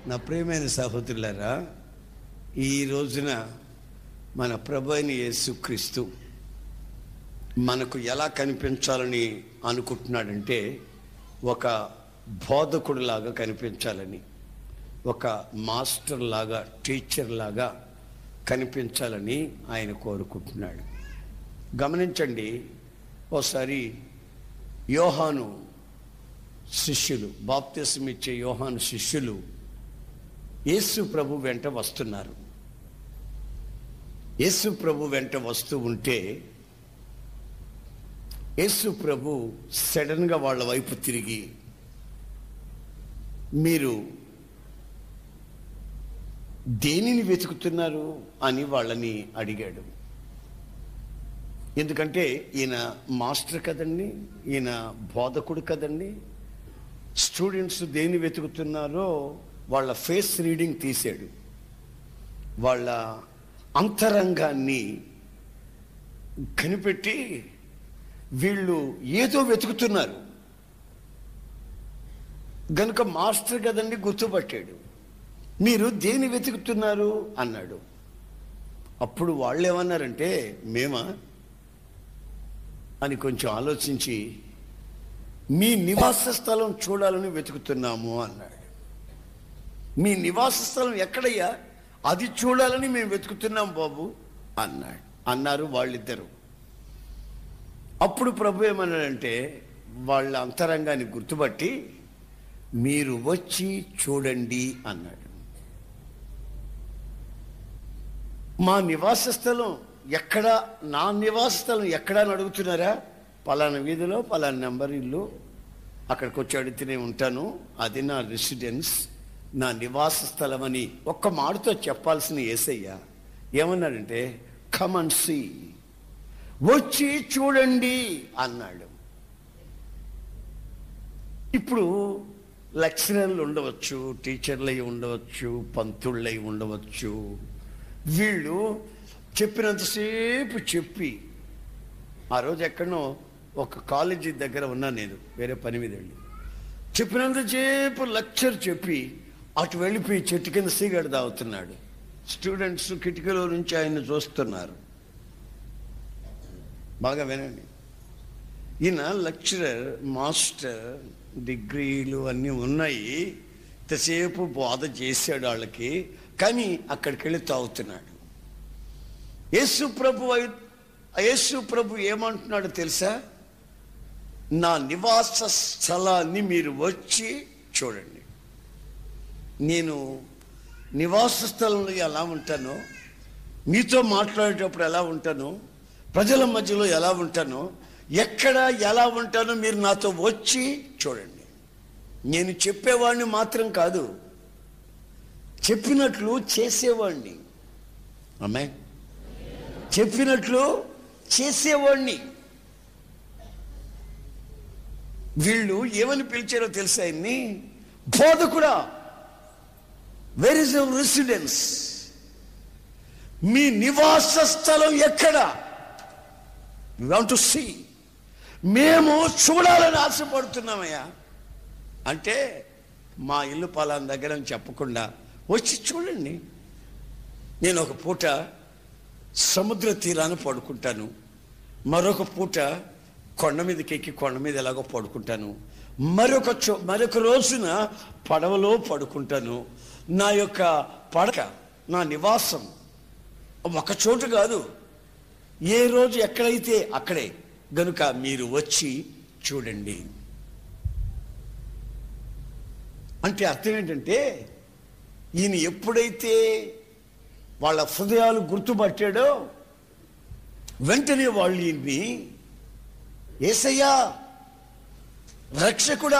నా ప్రియమైన సహోదరులారా ఈ రోజున మన ప్రభు అయిన యేసుక్రీస్తు మనకు ఎలా కనిపించాలని అనుకుంటున్నాడంటే ఒక బోధకుడిలాగా కనిపించాలని ఒక మాస్టర్ లాగా టీచర్ లాగా కనిపించాలని ఆయన కోరుకుంటున్నాడు గమనించండి ఓసారి యోహాను శిష్యులు బాప్తిసం ఇచ్చే యోహాను శిష్యులు యేసు ప్రభు వెంట వస్తున్నారు యేసు ప్రభు వెంట వస్తూ ఉంటే యేసు ప్రభు సడన్గా వాళ్ళ వైపు తిరిగి మీరు దేనిని వెతుకుతున్నారు అని వాళ్ళని అడిగాడు ఎందుకంటే ఈయన మాస్టర్ కదండి ఈయన బోధకుడు కదండి స్టూడెంట్స్ దేని వెతుకుతున్నారో వాళ్ళ ఫేస్ రీడింగ్ తీసాడు వాళ్ళ అంతరంగాన్ని కనిపెట్టి వీళ్ళు ఏదో వెతుకుతున్నారు గనుక మాస్టర్ కదండి గుర్తుపట్టాడు మీరు దేని వెతుకుతున్నారు అన్నాడు అప్పుడు వాళ్ళు ఏమన్నారంటే మేమా అని కొంచెం ఆలోచించి మీ నివాస స్థలం చూడాలని వెతుకుతున్నాము అన్నాడు మీ నివాస స్థలం ఎక్కడయ్యా అది చూడాలని మేము వెతుకుతున్నాం బాబు అన్నాడు అన్నారు వాళ్ళిద్దరు అప్పుడు ప్రభు ఏమన్నాడంటే వాళ్ళ అంతరంగాన్ని గుర్తుపట్టి మీరు వచ్చి చూడండి అన్నాడు మా నివాస స్థలం ఎక్కడ నా నివాస స్థలం ఎక్కడా అని అడుగుతున్నారా పలానా వీధిలో పలానా నెంబర్ ఇల్లు అక్కడికి వచ్చి అడిగితేనే ఉంటాను అది నా రెసిడెన్స్ నా నివాస స్థలం అని ఒక్క మాటతో చెప్పాల్సిన ఏసయ్య ఏమన్నాడంటే కమన్ సి వచ్చి చూడండి అన్నాడు ఇప్పుడు లెక్చరర్లు ఉండవచ్చు టీచర్లు అయి ఉండవచ్చు పంతుళ్ళు అయి ఉండవచ్చు వీళ్ళు చెప్పినంతసేపు చెప్పి ఆ రోజు ఎక్కడనో ఒక కాలేజీ దగ్గర ఉన్నా నేను వేరే పని మీద వెళ్ళి చెప్పినంతసేపు లెక్చర్ చెప్పి అటు వెళ్ళిపోయి చెట్టు కింద సిగరెట్ తాగుతున్నాడు స్టూడెంట్స్ కిటికీలో నుంచి ఆయన చూస్తున్నారు బాగా వినండి ఈయన లెక్చరర్ మాస్టర్ డిగ్రీలు అన్నీ ఉన్నాయి ఇంతసేపు బోధ చేశాడు వాళ్ళకి కానీ అక్కడికి వెళ్ళి తాగుతున్నాడు యేసు ప్రభు అయి- యేసు ప్రభు ఏమంటున్నాడు తెలుసా నా నివాస స్థలాన్ని మీరు వచ్చి చూడండి నేను నివాస స్థలంలో ఎలా ఉంటానో మీతో మాట్లాడేటప్పుడు ఎలా ఉంటానో ప్రజల మధ్యలో ఎలా ఉంటానో ఎక్కడ ఎలా ఉంటానో మీరు నాతో వచ్చి చూడండి నేను చెప్పేవాడిని మాత్రం కాదు చెప్పినట్లు చేసేవాడిని అమ్మాయి చెప్పినట్లు చేసేవాడిని వీళ్ళు ఏమని పిలిచారో తెలుసా ఆయన్ని బోధకుడా వెర్ ఇస్ యువర్ రెసిడెన్స్ మీ నివాస స్థలం ఎక్కడ వాంట్ టు సీ మేము చూడాలని ఆశపడుతున్నామయ్యా అంటే మా ఇల్లు పలానా దగ్గర అని చెప్పకుండా వచ్చి చూడండి నేను ఒక పూట సముద్ర తీరాన పడుకుంటాను మరొక పూట కొండ మీదకి ఎక్కి కొండ మీద ఎలాగో పడుకుంటాను మరొక చో మరొక రోజున పడవలో పడుకుంటాను నా యొక్క పడక నా నివాసం ఒక చోటు కాదు ఏ రోజు ఎక్కడైతే అక్కడే గనుక మీరు వచ్చి చూడండి అంటే అర్థం ఏంటంటే ఈయన ఎప్పుడైతే వాళ్ళ హృదయాలు గుర్తుపట్టాడో వెంటనే వాళ్ళు ఈయన్ని ఏసయ్యా రక్షకుడా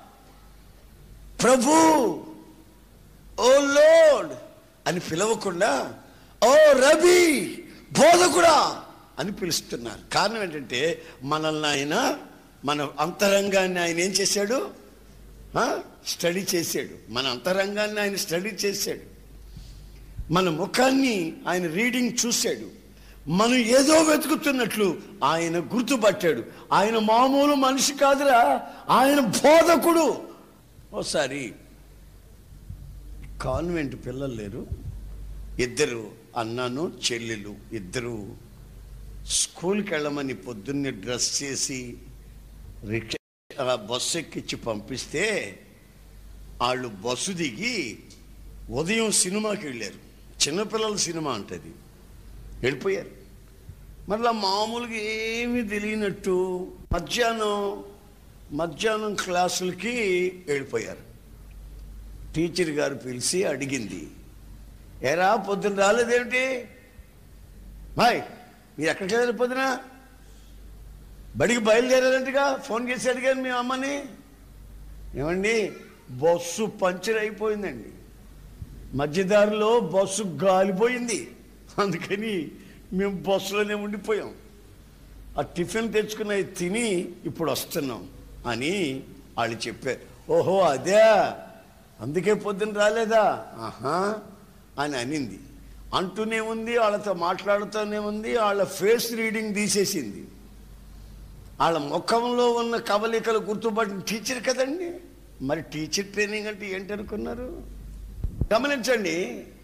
ప్రభు ఓ లోడ్ అని పిలవకుండా ఓ రబీ బోధకుడా అని పిలుస్తున్నారు కారణం ఏంటంటే మనల్ని ఆయన మన అంతరంగాన్ని ఆయన ఏం చేశాడు ఆ? స్టడీ చేశాడు మన అంతరంగాన్ని ఆయన స్టడీ చేశాడు మన ముఖాన్ని ఆయన రీడింగ్ చూశాడు మనం ఏదో వెతుకుతున్నట్లు ఆయన గుర్తుపట్టాడు ఆయన మామూలు మనిషి కాదురా ఆయన బోధకుడు ఓసారి కాన్వెంట్ పిల్లలు లేరు ఇద్దరు అన్నను చెల్లెలు ఇద్దరు స్కూల్కి వెళ్ళమని పొద్దున్నే డ్రెస్ చేసి రిక్షా బస్సు ఎక్కించి పంపిస్తే వాళ్ళు బస్సు దిగి ఉదయం సినిమాకి వెళ్ళారు చిన్నపిల్లల సినిమా అంటది వెళ్ళిపోయారు మళ్ళా మామూలుగా ఏమీ తెలియనట్టు మధ్యాహ్నం మధ్యాహ్నం క్లాసులకి వెళ్ళిపోయారు టీచర్ గారు పిలిచి అడిగింది ఎరా పొద్దున్న రాలేదేమిటి బాయ్ మీరు ఎక్కడికి వెళ్ళారు పొద్దున బడికి బయలుదేరారంటగా ఫోన్ చేసి అడిగాను మీ అమ్మని ఏమండి బస్సు పంచర్ అయిపోయిందండి మధ్యదారిలో బస్సు గాలిపోయింది అందుకని మేము బస్సులోనే ఉండిపోయాం ఆ టిఫిన్ తెచ్చుకున్నవి తిని ఇప్పుడు వస్తున్నాం అని వాళ్ళు చెప్పారు ఓహో అదే అందుకే పొద్దున్న రాలేదా ఆహా అని అనింది అంటూనే ఉంది వాళ్ళతో మాట్లాడుతూనే ఉంది వాళ్ళ ఫేస్ రీడింగ్ తీసేసింది వాళ్ళ ముఖంలో ఉన్న కవలికలు గుర్తుపట్టిన టీచర్ కదండి మరి టీచర్ ట్రైనింగ్ అంటే ఏంటి అనుకున్నారు గమనించండి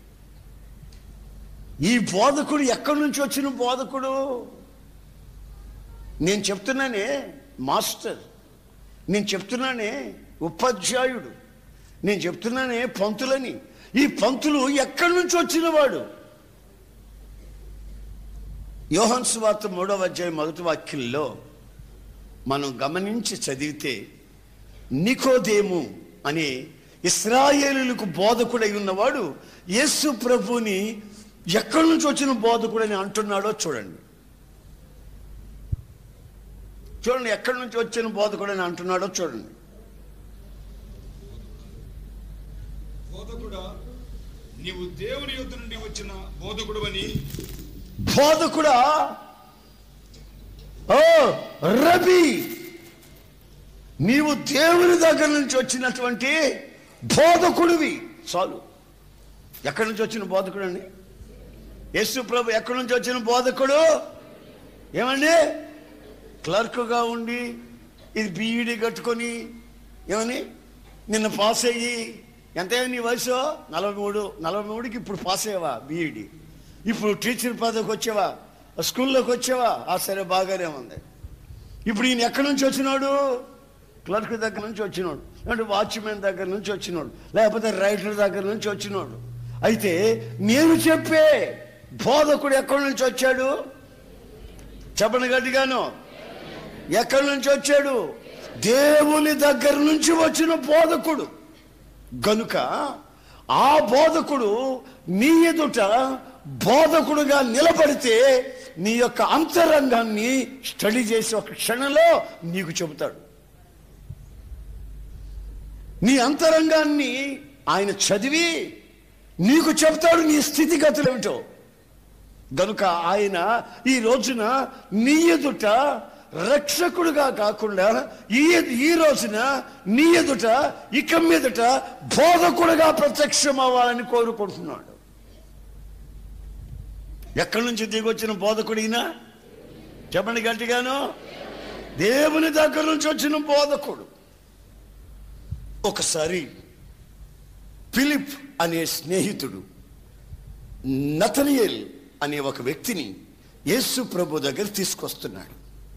ఈ బోధకుడు ఎక్కడి నుంచి వచ్చిన బోధకుడు నేను చెప్తున్నానే మాస్టర్ నేను చెప్తున్నానే ఉపాధ్యాయుడు నేను చెప్తున్నానే పంతులని ఈ పంతులు ఎక్కడి నుంచి వచ్చినవాడు యోహన్ సువార్త మూడవ అధ్యాయం మొదటి వాక్యంలో మనం గమనించి చదివితే నికోదేము అనే ఇస్రాయేలులకు బోధకుడై ఉన్నవాడు యేసు ప్రభుని ఎక్కడి నుంచి వచ్చిన బోధకుడని అంటున్నాడో చూడండి చూడండి ఎక్కడి నుంచి వచ్చిన బోధకుడని అంటున్నాడో చూడండి బోధకుడా నీవు దేవుని యొద్ద నుండి వచ్చిన బోధకుడు అని బోధకుడా ఓ రబి నీవు దేవుని దగ్గర నుంచి వచ్చినటువంటి బోధకుడివి చాలు ఎక్కడి నుంచి వచ్చిన బోధకుడు అండి యేసు ప్రభు ఎక్కడి నుంచి వచ్చిన బోధకుడు ఏమండి క్లర్క్గా ఉండి ఇది బీఈడి కట్టుకొని ఏమని నిన్న పాస్ అయ్యి ఎంత నీ వయసు నలభై మూడు నలభై మూడుకి ఇప్పుడు పాస్ అయ్యావా బీఈడి ఇప్పుడు టీచర్ పదవికి వచ్చావా స్కూల్లోకి వచ్చావా ఆ సరే బాగానే ఉంది ఇప్పుడు ఈయన ఎక్కడి నుంచి వచ్చినాడు క్లర్క్ దగ్గర నుంచి వచ్చినాడు అంటే వాచ్మెన్ దగ్గర నుంచి వచ్చినాడు లేకపోతే రైటర్ దగ్గర నుంచి వచ్చినాడు అయితే నేను చెప్పే బోధకుడు ఎక్కడి నుంచి వచ్చాడు చెప్పండి గట్టిగాను ఎక్కడి నుంచి వచ్చాడు దేవుని దగ్గర నుంచి వచ్చిన బోధకుడు గనుక ఆ బోధకుడు నీ ఎదుట బోధకుడుగా నిలబడితే నీ యొక్క అంతరంగాన్ని స్టడీ చేసి ఒక క్షణంలో నీకు చెబుతాడు నీ అంతరంగాన్ని ఆయన చదివి నీకు చెప్తాడు నీ స్థితిగతులు ఏమిటో గనుక ఆయన ఈ రోజున నీ ఎదుట రక్షకుడుగా కాకుండా ఈ ఈ రోజున నీ ఎదుట ఇక మీదట బోధకుడుగా ప్రత్యక్షం అవ్వాలని కోరుకుంటున్నాడు ఎక్కడి నుంచి దిగొచ్చిన బోధకుడు ఈయన చెప్పండి గట్టిగాను దేవుని దగ్గర నుంచి వచ్చిన బోధకుడు ఒకసారి ఫిలిప్ అనే స్నేహితుడు నతనియేల్ అనే ఒక వ్యక్తిని యేసు ప్రభు దగ్గర తీసుకొస్తున్నాడు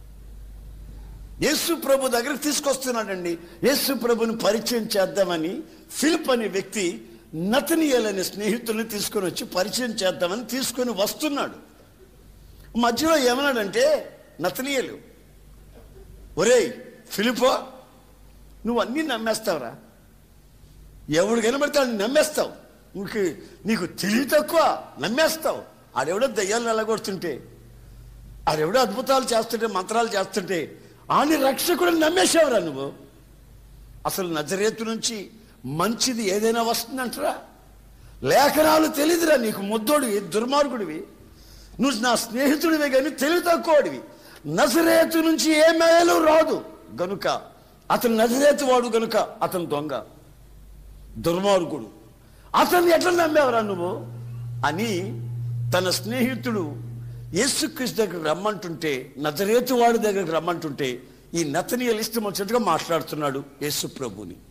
యేసు ప్రభు దగ్గర తీసుకొస్తున్నాడండి యేసు ప్రభుని పరిచయం చేద్దామని ఫిలిప్ అనే వ్యక్తి నతనియేల్ అనే స్నేహితుల్ని తీసుకొని వచ్చి పరిచయం చేద్దామని తీసుకొని వస్తున్నాడు మధ్యలో ఏమన్నాడంటే నతనియేలు ఒరేయ్ ఫిలిపో నువ్వు అన్నీ నమ్మేస్తావురా ఎవడు కనబడితే వాడిని నమ్మేస్తావు నీకు నీకు తెలివి తక్కువ నమ్మేస్తావు ఆడెవడో దయ్యాలు నెలగొడుతుంటే ఆడెవడో అద్భుతాలు చేస్తుంటే మంత్రాలు చేస్తుంటే ఆని రక్షకుడు నమ్మేశావురా నువ్వు అసలు నజరేతు నుంచి మంచిది ఏదైనా వస్తుందంటరా లేఖనాలు తెలియదురా నీకు ముద్దోడివి దుర్మార్గుడివి నువ్వు నా స్నేహితుడివే కానీ తెలివి తక్కువడివి నజరేతు నుంచి ఏ మేలు రాదు గనుక అతను నజరేతు వాడు గనుక అతను దొంగ దుర్మార్గుడు అతన్ని ఎట్లా నమ్మేవరా నువ్వు అని తన స్నేహితుడు యేసుక్రీస్తు దగ్గరికి రమ్మంటుంటే నజరేతు వాడి దగ్గరికి రమ్మంటుంటే ఈ నతనీయులు ఇష్టం వచ్చినట్టుగా మాట్లాడుతున్నాడు యేసు ప్రభుని